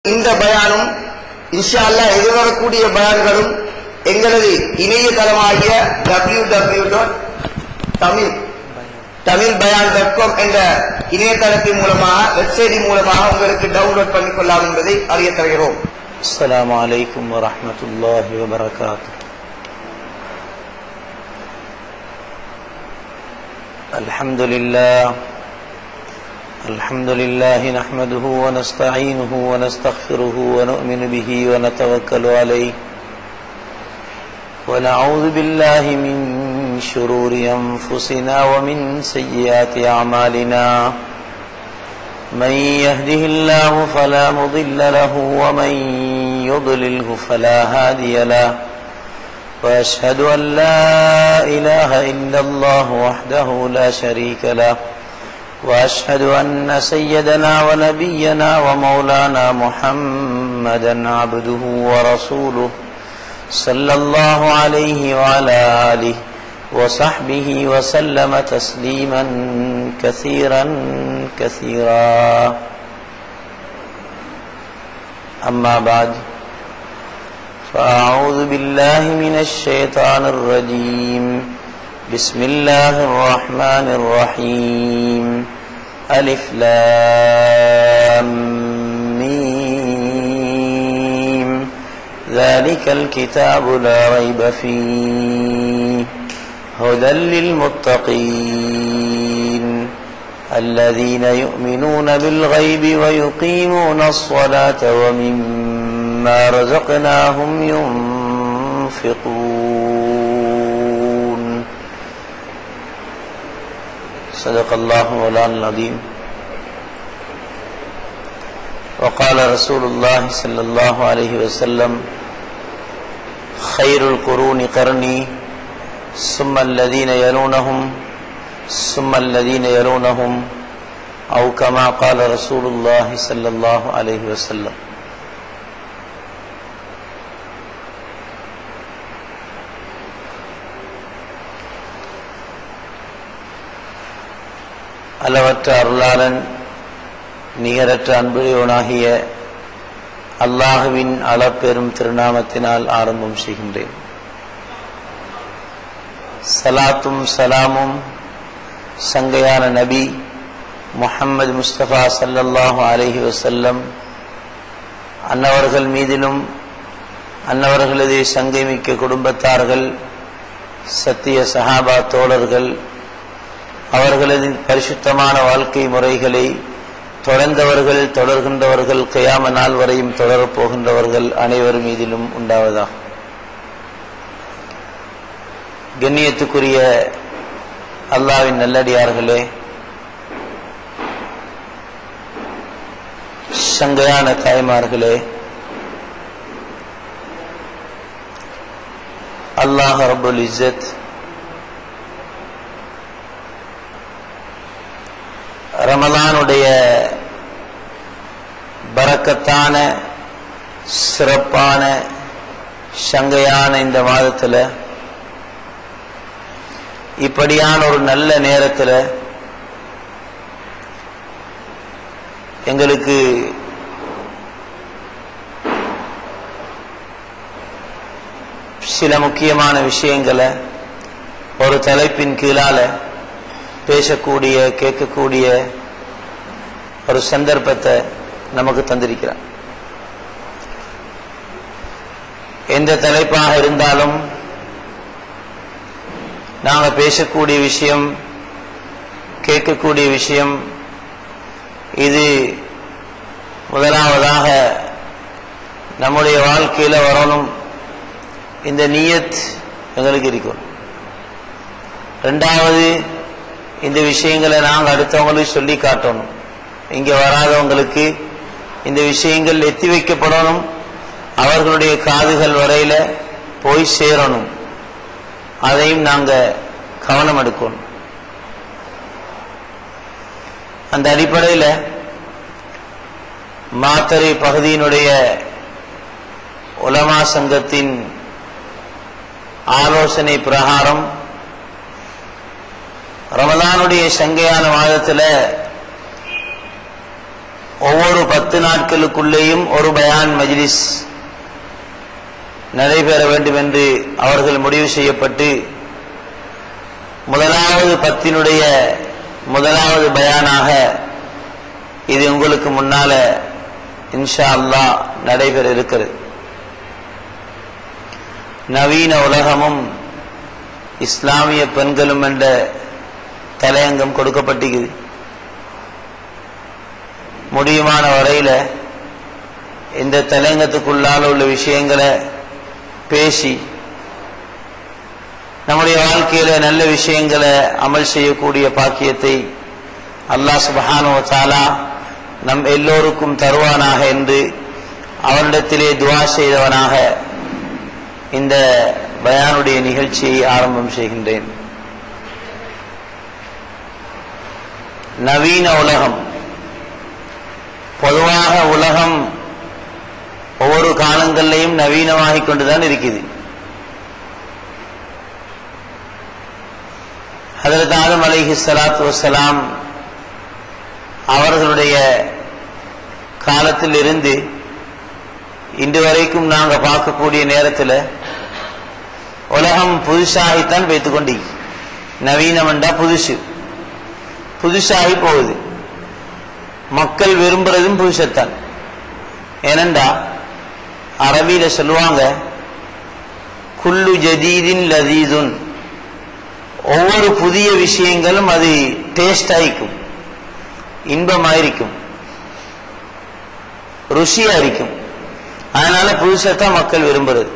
இந்த பயானும் இன்ஷா அல்லாஹ் எதிர்வரக்கூடிய பயான்களும் எங்களது இணையதளமாகிய W W dot Tamil Tamil Bayan dot com என்ற இணையதளத்தின் மூலமாக வெப்சைட்டின் மூலமாக உங்களுக்கு டவுன்லோட் பண்ணிக்கொள்ளலாம் என்பதை அறிய தருகிறோம் السلام عليكم ورحمة الله وبركاته الحمد لله الحمد لله نحمده ونستعينه ونستغفره ونؤمن به ونتوكل عليه ونعوذ بالله من شرور أنفسنا ومن سيئات أعمالنا من يهده الله فلا مضل له ومن يضلله فلا هادي له واشهد ان لا اله الا الله وحده لا شريك له واشهد ان سيدنا ونبينا ومولانا محمدا عبده ورسوله صلى الله عليه وعلى اله وصحبه وسلم تسليما كثيرا كثيرا أما بعد فأعوذ بالله من الشيطان الرجيم بسم الله الرحمن الرحيم ألف لام ميم ذلك الكتاب لا ريب فيه هدى للمتقين الذين يؤمنون بالغيب ويقيمون الصلاة ومما رزقناهم ينفقون صدق الله مولانا العظيم وقال رسول الله صلى الله عليه وسلم خير القرون قرني ثم الذين يلونهم ثم الذين يلونهم أو كما قال رسول الله صلى الله عليه وسلم அளவற்ற அருளாளன் நிகரற்ற அன்புடையவனாகிய அல்லாஹுவின் அளப்பெரும் திருநாமத்தினால் ஆரம்பம் செய்கின்றேன் சலாத்தும் சலாமும் சங்கையான நபி முஹம்மது முஸ்தபா சல்லல்லாஹு அலஹி வசல்லம் அன்னவர்கள் மீதிலும் அன்னவர்களது சங்கைமிக்க குடும்பத்தார்கள் சத்திய சஹாபா தோழர்கள் அவர்களது பரிசுத்தமான வாழ்க்கை முறைகளை தொடர்ந்தவர்கள் தொடர்கின்றவர்கள் கயாம நாள் வரையும் தொடரப் போகின்றவர்கள் அனைவர் மீதிலும் உண்டாவதா கண்ணியத்துக்குரிய அல்லாவின் நல்லடியார்களே சங்கையான தாய்மார்களே அல்லாஹ் ரபுல் இஸ்ஸத் ரமலானுடைய பறக்கத்தான சிறப்பான சங்கையான இந்த மாதத்தில் இப்படியான ஒரு நல்ல நேரத்தில் எங்களுக்கு சில முக்கியமான விஷயங்களை ஒரு தலைப்பின் கீழால பேசக்கூடிய கேட்கக்கூடிய ஒரு சந்தர்ப்பத்தை நமக்கு தந்திருக்கிறார் எந்த தலைப்பாக இருந்தாலும் நாங்கள் பேசக்கூடிய விஷயம் கேட்கக்கூடிய விஷயம் இது முதலாவதாக நம்முடைய வாழ்க்கையில் வரணும் இந்த நீயத் எங்களுக்கு இருக்கும் ரெண்டாவது இந்த விஷயங்களை நாங்கள் அடுத்தவங்களுக்கு சொல்லி காட்டணும் இங்கே வராதவங்களுக்கு இந்த விஷயங்கள் எத்தி வைக்கப்படணும் அவர்களுடைய காதுகள் வரையில் போய் சேரணும் அதையும் நாங்கள் கவனம் எடுக்கணும் அந்த அடிப்படையில் மாத்தறை பகுதியினுடைய உலமா சங்கத்தின் ஆலோசனை பிரகாரம் ரமலானுடைய சங்கையான மாதத்தில் ஒவ்வொரு பத்து நாட்களுக்குள்ளேயும் ஒரு பயான் மஜ்லிஸ் நடைபெற வேண்டும் என்று அவர்கள் முடிவு செய்யப்பட்டு முதலாவது பத்தினுடைய முதலாவது பயானாக இது உங்களுக்கு முன்னால இன்ஷா அல்லாஹ் நடைபெற இருக்கிறது நவீன உலகமும் இஸ்லாமிய பெண்களும் என்ற தலையங்கம் கொடுக்கப்பட்டிருக்குது முடியுமான வரையில இந்த தலையங்கத்துக்குள்ளால உள்ள விஷயங்களை பேசி நம்முடைய வாழ்க்கையில நல்ல விஷயங்களை அமல் செய்யக்கூடிய பாக்கியத்தை அல்லாஹ் சுபஹானு தாலா நம் எல்லோருக்கும் தருவானாக என்று அவனிடத்திலே துவா செய்தவனாக இந்த பயானுடைய நிகழ்ச்சியை ஆரம்பம் செய்கின்றேன் நவீன உலகம் பொதுவாக உலகம் ஒவ்வொரு காலங்கள்லையும் நவீனமாகிக் கொண்டுதான் இருக்குது ஹதரத் ஆதம் அலைஹி ஸலாத்து வஸ்ஸலாம் அவர்களுடைய காலத்தில் இருந்து இன்று வரைக்கும் நாங்க பார்க்கக்கூடிய நேரத்தில் உலகம் புதுசாகித்தான் வைத்துக் கொண்டி நவீனம் என்றா புதுசு புதுசாகி போகுது மக்கள் விரும்புறதும் புதுசத்தான் ஏனண்டா அரபியில சொல்லுவாங்க குல்லு ஜதீதின் லதீதுன் ஒவ்வொரு புதிய விஷயங்களும் அது டேஸ்ட் ஆயிக்கும் இன்பமாயிருக்கும் ருசியா இருக்கும் அதனால புதுசத்தான் மக்கள் விரும்புறது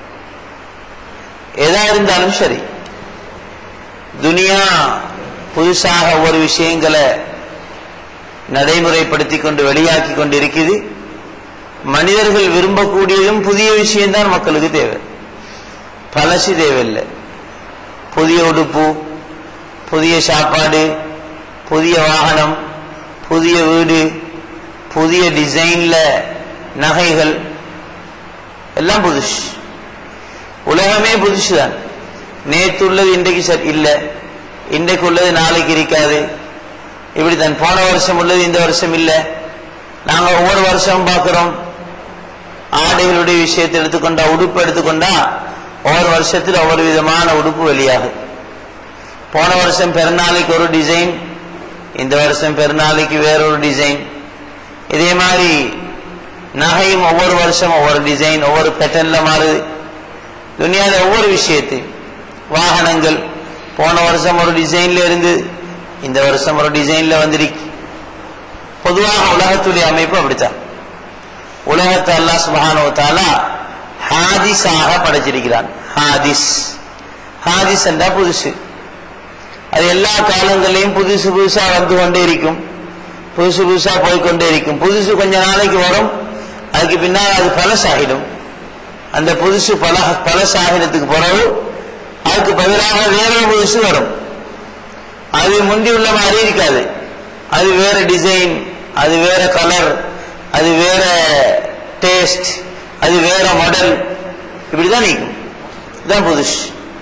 எதா இருந்தாலும் சரி துனியா புதுசாக ஒவ்வொரு விஷயங்களை நடைமுறைப்படுத்தி கொண்டு வெளியாக்கி கொண்டு இருக்குது மனிதர்கள் விரும்பக்கூடியதும் புதிய விஷயம்தான் மக்களுக்கு தேவை பழசு தேவையில்லை புதிய உடுப்பு புதிய சாப்பாடு புதிய வாகனம் புதிய வீடு புதிய டிசைன்ல நகைகள் எல்லாம் புதுசு உலகமே புதுசு தான் நேற்று உள்ளது இன்றைக்கு சார் இல்லை இன்றைக்கு உள்ளது நாளைக்கு இருக்காது இப்படி தான் போன வருஷம் உள்ளது இந்த வருஷம் இல்லை நாங்க ஒவ்வொரு வருஷமும் பார்க்கிறோம் ஆடைகளுடைய விஷயத்தை எடுத்துக்கொண்டா உடுப்பு எடுத்துக்கொண்டா ஒவ்வொரு வருஷத்தில் ஒவ்வொரு விதமான உடுப்பு வெளியாகும் போன வருஷம் பெருநாளைக்கு ஒரு டிசைன் இந்த வருஷம் பெருநாளைக்கு வேறொரு டிசைன் இதே மாதிரி நகையும் ஒவ்வொரு வருஷம் ஒவ்வொரு டிசைன் ஒவ்வொரு பேட்டர்ன்ல மாறுது துனியாவில் ஒவ்வொரு விஷயத்தையும் வாகனங்கள் போன வருஷம் ஒரு டிசைன்ல இருந்து இந்த வருஷம் ஒரு டிசைன்ல வந்திருக்கு பொதுவாக உலகத்துடைய அமைப்பு அப்படித்தான் உலகத்தை அல்லா சுபஹானோ தாலா ஹாதிஸாக படைச்சிருக்கிறான் ஹாதிஸ் ஹாதிஸ் என்றா புதுசு அது எல்லா காலங்களிலையும் புதுசு புதுசா வந்து கொண்டே இருக்கும் புதுசு புதுசா போய்கொண்டே இருக்கும் புதுசு கொஞ்ச நாளைக்கு வரும் அதுக்கு பின்னால் அது பழசாகிடும் அந்த புதுசு பல பழசாகினத்துக்கு பிறகு அதுக்கு பதிலாக வேற புதுசு வரும் அது முந்தி உள்ள மாதிரி இருக்காது அது வேற டிசைன் அது வேற கலர் அது வேற டேஸ்ட் அது வேற மாடல் இப்படிதான் நீக்கும் இதுதான் புதுசு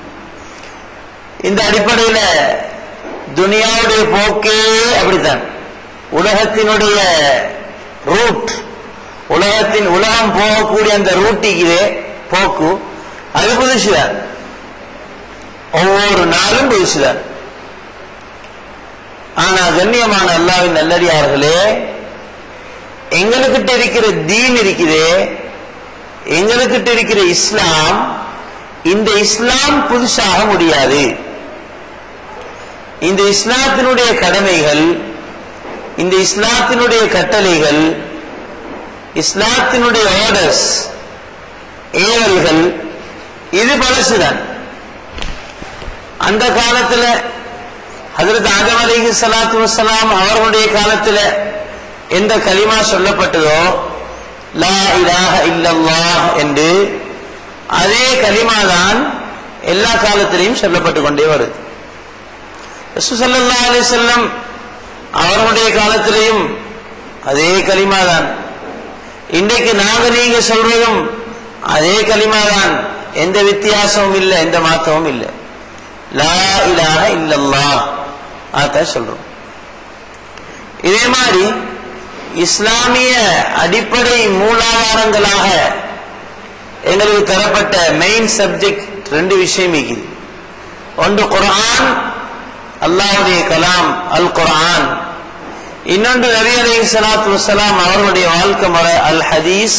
இந்த அடிப்படையில் துனியாவுடைய போக்கே அப்படித்தான் உலகத்தினுடைய ரூட் உலகத்தின் உலகம் போகக்கூடிய அந்த ரூட்டிக்கு போக்கு அது புதுசுதான் ஒவ்வொரு நாளும் புதுசுதான் ஆனா கண்ணியமான அல்லாவின் நல்லடியார்களே எங்களுக்கிட்ட இருக்கிற தீன் இருக்குதே எங்களுக்கிட்ட இருக்கிற இஸ்லாம் இந்த இஸ்லாம் புதுசாக முடியாது இந்த இஸ்லாத்தினுடைய கடமைகள் இந்த இஸ்லாத்தினுடைய கட்டளைகள் இஸ்லாத்தினுடைய ஆர்டர்ஸ் ஏவல்கள் இது பழசுதான் அந்த காலத்துல ஹதரத் ஆதம் அலிஹி சலாத்து வசலாம் அவர்களுடைய காலத்துல எந்த கலிமா சொல்லப்பட்டதோ லா இலாஹ இல்லல்லாஹ் என்று அதே கலிமா தான் எல்லா காலத்திலையும் சொல்லப்பட்டு கொண்டே வருது ரசூசல்லா அலி செல்லம் அவர்களுடைய காலத்திலையும் அதே கலிமா தான் இன்றைக்கு நாங்க நீங்க சொல்றதும் அதே கலிமா தான் எந்த வித்தியாசமும் இல்லை எந்த மாற்றமும் இல்லை லா இலாஹ இல்லல்லா அதான் சொல்றோம் இதே மாதிரி இஸ்லாமிய அடிப்படை மூலாதாரங்களாக எங்களுக்கு தரப்பட்ட மெயின் சப்ஜெக்ட் ரெண்டு விஷயம் இருக்குது ஒன்று குர்ஆன் அல்லாஹ்வுடைய கலாம் அல் குர்ஆன் இன்னொன்று நபி அலைஹி ஸலாத்து வஸலாம் அவர்களுடைய வாழ்க்கை முறை அல் ஹதீஸ்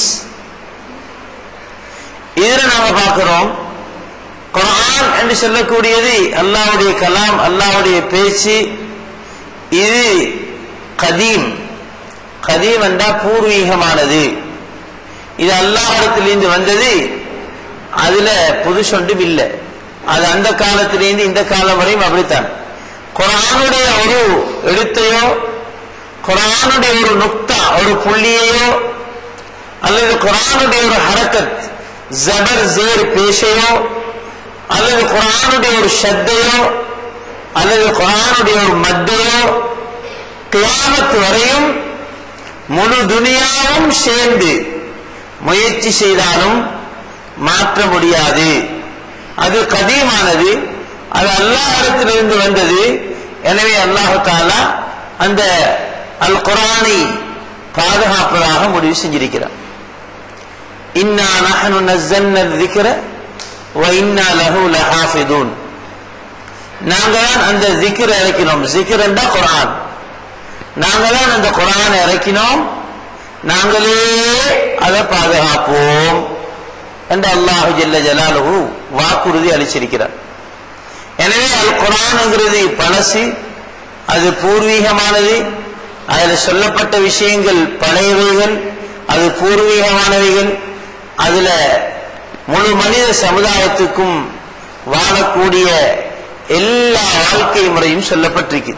இதுல நாம பார்க்கிறோம் குர்ஆன் என்று சொல்லக்கூடியது அல்லாஹ்வுடைய கலாம் அல்லாஹ்வுடைய பேச்சு இது கதீம் கதீம் என்றா பூர்வீகமானது இது அல்லாஹிடத்திலிருந்து வந்தது அதுல புதுசொன்றும் இல்லை அது அந்த காலத்திலிருந்து இந்த காலம் வரையும் அப்படித்தான் குரானுடைய ஒரு எழுத்தையோ குரானுடைய ஒரு நுக்தா ஒரு புள்ளியையோ அல்லது குரானுடைய ஒரு ஹரக்கத் ஜபர் ஜேர் பேஷையோ அல்லது குரானுடைய ஒரு ஷத்தையோ அல்லது குரானுடைய ஒரு மத்தையோ கியாமத் வரையும் முழு துனியாவும் சேர்ந்து முயற்சி செய்தாலும் மாற்ற முடியாது அது கதீமானது அது அல்லாஹிடத்திலிருந்து வந்தது எனவே அல்லாஹு தாலா அந்த அல் குரானை பாதுகாப்பதாக முடிவு செஞ்சிருக்கிறார் இன்னா நஹனு நஸ்ஸல்ன الذِّكْرَ وَإِنَّا لَهُ لَحَافِظُونَ நாங்க தான் அந்த zikr இறக்கினோம் zikr என்றா குர்ஆன் நாங்க தான் அந்த குர்ஆனை இறக்கினோம் நாங்களே அதை பாதுகாப்போம் என்று அல்லாஹு ஜல்ல ஜலாலுஹு வாக்குறுதி அளிச்சிருக்கிறார் எனவே அல் குரான்ங்கிறது பழசு அது பூர்வீகமானது அதில் சொல்லப்பட்ட விஷயங்கள் பழையவைகள் அது பூர்வீகமானவைகள் அதுல முழு மனித சமுதாயத்துக்கும் வாழக்கூடிய எல்லா வாழ்க்கை முறையும் சொல்லப்பட்டிருக்கு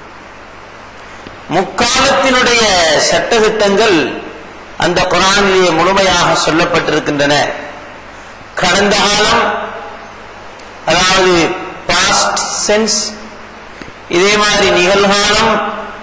முக்காலத்தினுடைய சட்டத்திட்டங்கள் அந்த குரானிலேயே முழுமையாக சொல்லப்பட்டிருக்கின்றன கடந்த காலம் அதாவது பாஸ்ட் சென்ஸ் இதே மாதிரி நிகழ்காலம்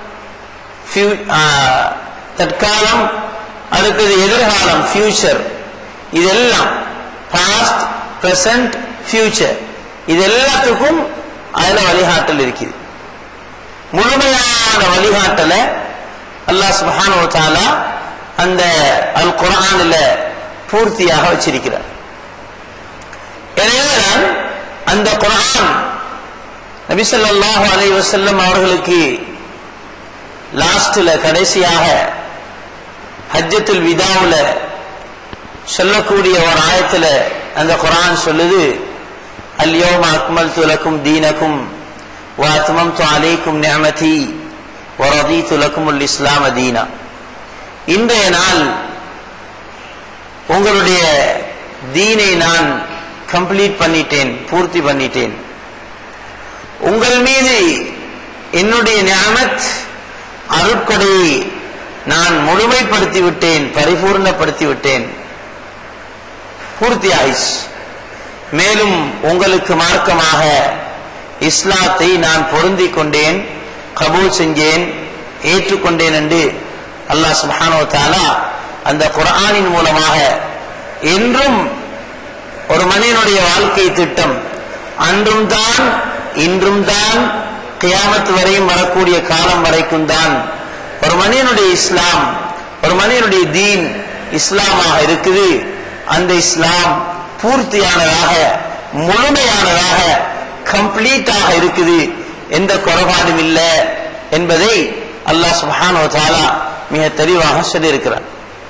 தற்காலம் அடுத்தது எதிர்காலம் ஃபியூச்சர் இதெல்லாம் பாஸ்ட் பிரசன்ட் ஃபியூச்சர் இது எல்லாத்துக்கும் அதுல வழிகாட்டல் இருக்குது முழுமையான வழிகாட்டலை அல்லாஹ் சுப்ஹானஹு வ தஆலா அந்த அல் குர்ஆனில் பூர்த்தியாக வச்சிருக்கிறார் எனவேதான் அந்த குர்ஆன் நபி ஸல்லல்லாஹு அலைஹி வஸல்லம் அவர்களுக்கு லாஸ்ட்ல கடைசியாக ஹஜ்ஜத்துல் விதாவுல சொல்லக்கூடிய ஒரு ஆயத்துல அந்த குர்ஆன் சொல்லுது அல்யோம அக்மல்து லக்கும் தீனக்கும் واتممت عليكم نعمتي ورضيت لكم الاسلام دينا இன்றைய நாள் உங்களுடைய தீனை நான் கம்ப்ளீட் பண்ணிட்டேன் பூர்த்தி பண்ணிட்டேன் உங்கள் மீது என்னுடைய ஞானத் அருட்கொடையை நான் முழுமைப்படுத்தி விட்டேன் பரிபூர்ணப்படுத்தி விட்டேன் பூர்த்தி ஆயிடுச்சு மேலும் உங்களுக்கு மார்க்கமாக இஸ்லாத்தை நான் பொருந்திக் கொண்டேன் கபூல் செஞ்சேன் ஏற்றுக்கொண்டேன் என்று அல்லாஹ் சுப்ஹானஹு வ தஆலா அந்த குர்ஆனின் மூலமாக என்றும் ஒரு மனிதனுடைய வாழ்க்கை திட்டம் அன்றும் தான் இன்றும் தான் கியாமத் வரையும் வரக்கூடிய காலம் வரைக்கும் தான் ஒரு மனிதனுடைய இஸ்லாம் ஒரு மனிதனுடைய தீன் இஸ்லாமாக இருக்குது அந்த இஸ்லாம் பூர்த்தியானதாக முழுமையானதாக கம்ப்ளீட்டாக இருக்குது எந்த குறைபாடும் இல்லை என்பதை அல்லாஹ் சுப்ஹானஹு வ தஆலா மிக தெளிவாக சொல்லியிருக்கிறார்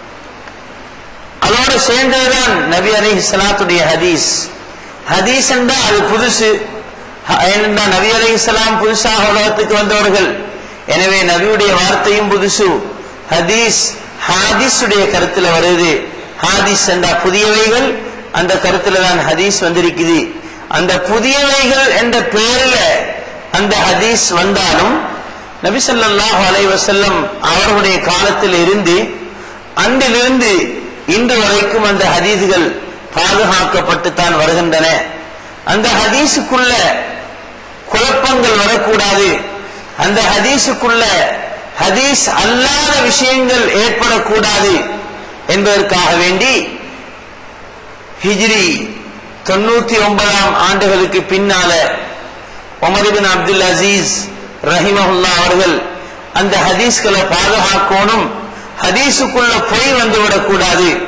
அதோடு சேர்ந்ததுதான் நபி அலைஹி ஸலாத்துடைய ஹதீஸ் ஹதீஸ் என்றால் அது புதுசு ஹ- ஏனென்றால் நபி அலைஹி ஸலாம் புதுசாக உலகத்துக்கு வந்தவர்கள் எனவே நபியுடைய வார்த்தையும் புதுசு ஹதீஸ் ஹாதிஸுடைய கருத்துல வருது ஹாதிஸ் என்ற புதியவைகள் அந்த கருத்துல தான் ஹதீஸ் வந்திருக்குது அந்த புதியவைகள் என்ற பெயர்ல அந்த ஹதீஸ் வந்தாலும் நபி ஸல்லல்லாஹு அலைஹி வஸல்லம் அவர்களுடைய காலத்தில் இருந்து அன்றிலிருந்து இன்று வரைக்கும் அந்த ஹதீஸ்கள் பாதுகாக்கப்பட்டு தான் வருகின்றன அந்த ஹதீஸுக்குள்ள குழப்பங்கள் வரக்கூடாது அந்த ஹதீஸுக்குள்ள ஹதீஸ் அல்லாத விஷயங்கள் ஏற்படக்கூடாது என்பதற்காக வேண்டி ஹிஜ்ரி தொண்ணூத்தி ஒன்பதாம் ஆண்டுகளுக்கு பின்னால உமர் பின் அப்துல் அசீஸ் ரஹிமஹுல்லா அவர்கள் அந்த ஹதீஸ்களை பாதுகாக்கணும் ஹதீஸுக்குள்ள பொய் வந்துவிடக் கூடாது